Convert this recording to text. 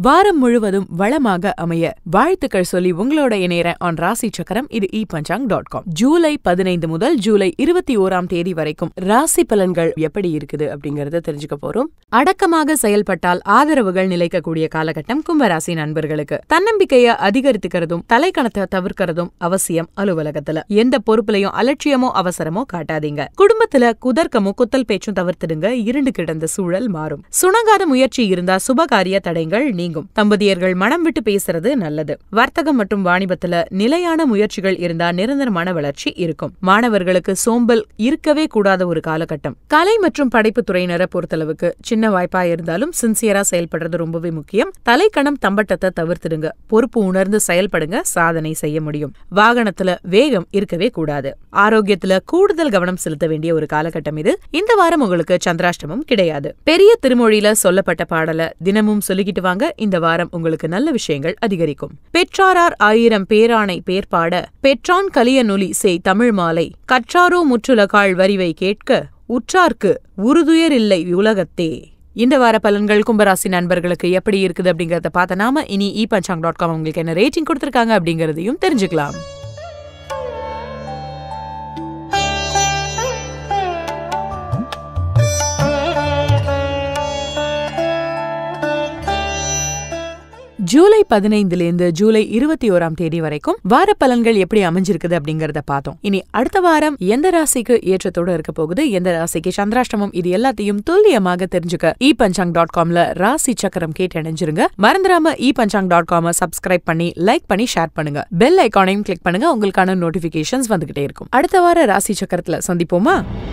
வாரம் முழுவதும் வளமாக அமைய வாழ்த்துக்கள் சொல்லி உங்களோட இணையறேன் ஆன் ராசி சக்கரம் இது e panchang dot com July பதினைந்து முதல் ஜூலை இருபத்தி ஓராம் தேதி வரைக்கும் ராசி பலன்கள் எப்படி இருக்குது அப்படிங்கறத தெரிஞ்சுக்க போறோம் அடக்கமாக செயல்பட்டால் ஆதரவுகள் நிலைக்கக்கூடிய காலகட்டம் கும்பராசி நண்பர்களுக்கு தன்னம்பிக்கையை அதிகரித்துக்கிறதும் தலைக்கணத்தை தவிர்க்கிறதும் அவசியம் அலுவலகத்துல எந்த பொறுப்புலையும் அலட்சியமோ அவசரமோ காட்டாதீங்க குடும்பத்துல குதர்க்கமும் குத்தல் பேச்சும் தவிர்த்திடுங்க இருண்டு கிடந்த சூழல் மாறும் சுணங்காத முயற்சி இருந்தா சுபகாரிய தடைகள் நீங்கும் தம்பதியர்கள் மனம் விட்டு பேசுறது நல்லது வர்த்தகம் மற்றும் வாணிபத்துல நிலையான முயற்சிகள் இருந்தா நிரந்தரமான வளர்ச்சி இருக்கும் மாணவர்களுக்கு சோம்பல் இருக்கவே கூடாத ஒரு காலகட்டம் கலை மற்றும் படைப்பு துறையினரை பொறுத்தளவுக்கு சின்ன வாய்ப்பா இருந்தாலும் சின்சியரா செயல்படுறது ரொம்பவே முக்கியம் தலைக்கணம் தம்பட்டத்தை தவிர்த்திடுங்க பொறுப்பு உணர்ந்து செயல்படுங்க சாதனை செய்ய முடியும் வாகனத்துல வேகம் இருக்கவே கூடாது ஆரோக்கியத்துல கூடுதல் கவனம் செலுத்த வேண்டிய ஒரு காலகட்டம் இது இந்த வாரம் உங்களுக்கு சந்திராஷ்டமம் கிடையாது பெரிய திருமொழியில சொல்லப்பட்ட பாடல தினமும் சொல்லிக்கிட்டு வாங்க இந்த வாரம் உங்களுக்கு நல்ல விஷயங்கள் அதிகரிக்கும் பெற்றாரார் ஆயிரம் பேரானை பேர்பாட பெற்றான் கலிய நொலி செய் தமிழ் மாலை கற்றாரோ முற்றுலகாள் வரிவை கேட்க உற்றார்க்கு உறுதுயர் இல்லை உலகத்தே இந்த வார பலன்கள் கும்பராசி நண்பர்களுக்கு எப்படி இருக்குது அப்படிங்கறத பார்த்த நாம இனி இ பஞ்சாங் டாட் காம் உங்களுக்கு என்ன ரேட்டிங் கொடுத்திருக்காங்க அப்படிங்கறதையும் தெரிஞ்சுக்கலாம் ஜூலை பதினைந்துலேருந்து ஜூலை இருபத்தி ஓராம் தேதி வரைக்கும் வார பலன்கள் எப்படி அமைஞ்சிருக்குது அப்படிங்கறத பார்த்தோம் இனி அடுத்த வாரம் எந்த ராசிக்கு ஏற்றத்தோட இருக்க போகுது எந்த ராசிக்கு சந்திராஷ்டமம் இது எல்லாத்தையும் துல்லியமாக தெரிஞ்சுக்க இ பஞ்சாங் டாட் காம்ல ராசி சக்கரம் கேட்டு அணிஞ்சிருங்க மறந்துடாம e panchang dot com subscribe பண்ணி லைக் பண்ணி ஷேர் பண்ணுங்க பெல் ஐக்கானையும் கிளிக் பண்ணுங்க உங்களுக்கான நோட்டிபிகேஷன்ஸ் வந்துகிட்டே இருக்கும் அடுத்த வார ராசி சக்கரத்துல சந்திப்போமா